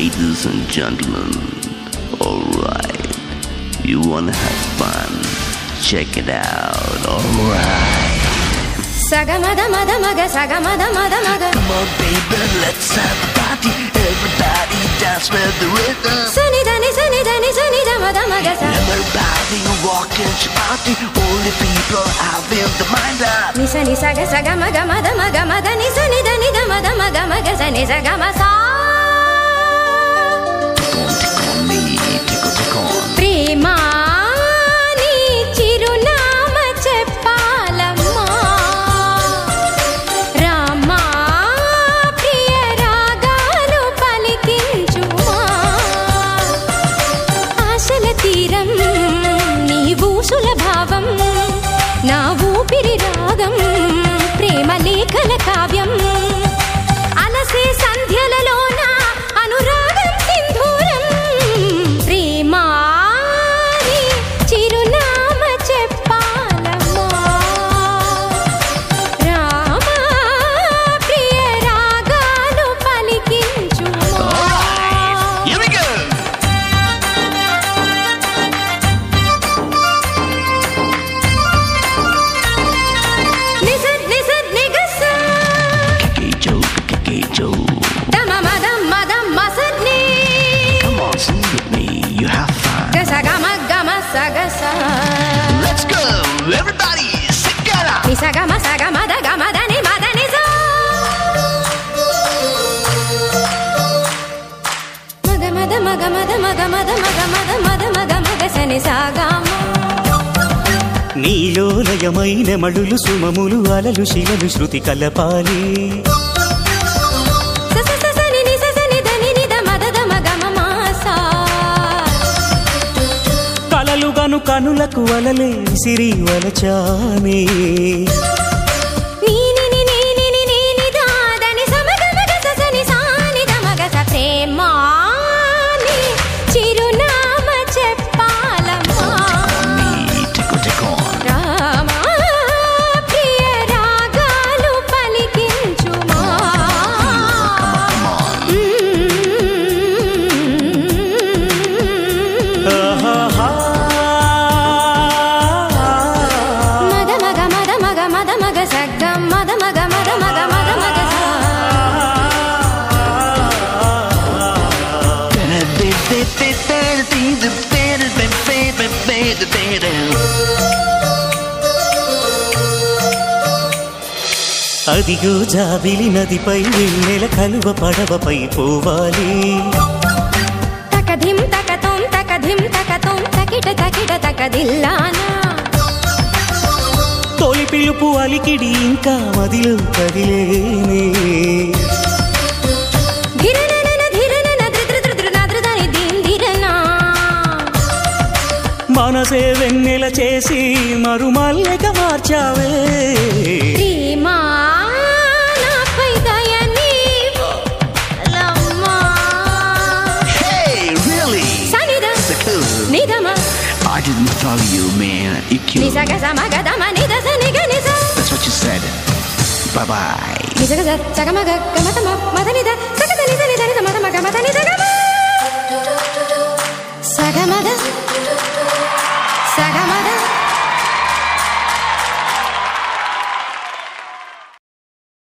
Ladies and gentlemen, alright. You wanna have fun? Check it out, alright. సగమద మద మగ సగమద మద మగ Come on, baby, let's have a party. Everybody dance with the rhythm. సనిదని సనిదని సనిద మద మగ స Everybody walk and party. Only people having the mind up. నిస ని సగ సగ మగ మద మగ మద ని సనిద నిద మద మగ మగ స ని సగ మ సా Tick on me, tickle, tick on. ప్రేమా నీ చిరునామ చెప్పాలమ్మా రామా ప్రియ రాగాలు పలికించుమా ఆశల తీరం నీ ఊసుల భావం నా ఊపిరి రాగం ప్రేమ లేఖల కావ్యం అలసే సంధ్యలలోన అనురాగం సింధూరం ప్రేమా నీ చిరునామ చెప్పాలమ్మా రామా ప్రియ రాగాలు పలికించుమా Here we go. నిసద్ నిసద్ నిగస Kejo, kejo. దమ మదం మదం మసద్ని Come on, sing with me. You have fun. గస గమ గమ సగస Let's go, everybody. Sing it out. నిస గమ సగ మద గమ దని మద నిస మగ మద మగ మద మగ మద మగ మద మద మగ మగ సని సాగామ నీలో లయమైన మడులు సుమములు అలలు శిలలు శృతి కలపాలి స స స సని ని స సని దని ని ద మద ద మగ మ మాసా కలలు గను కనులకు వలలే సిరి వలచానే నీ ని ని ని ని ని ని ని దా దని స మగ మగ స స ని సా ని ద మగ స ప్రేమా నీ చిరునామ చెప్పాలమ్మా Me, tickle, tick on. Rama ప్రియ రాగాలు పలికించుమా Come on. ఆహాహా. మద మగ మద మగ మద మగ సగ్గ మద మగ మద మగ మద మగ సా అదిగో జాబిలి నదిపై వెన్నెల కలువ పడవపై పోవాలి తకధిం తకతోం తకధిం తకతోం తకిట తకిట తకదిల్లానా తొలి పిలుపు అలికిడి ఇంకా మదిలో కదిలేనే ధిరనన ధిరనన ధృధృధృధృ నాదృదాని దిందిరనా మనసే వెన్నెల చేసి మరుమల్లెక మార్చావే ప్రేమా నాపై దయ నీవు లమ్మా Hey, really? సనిద So cool. నిదమ I didn't follow you, man. You killed నిసగ me. సమగదమ నిద సనిగ నిస That's what you said. Bye bye. నిసగ స సగమగ గమతమ మద నిద సగద నిద నిద నిద మద మగ మద నిద గమ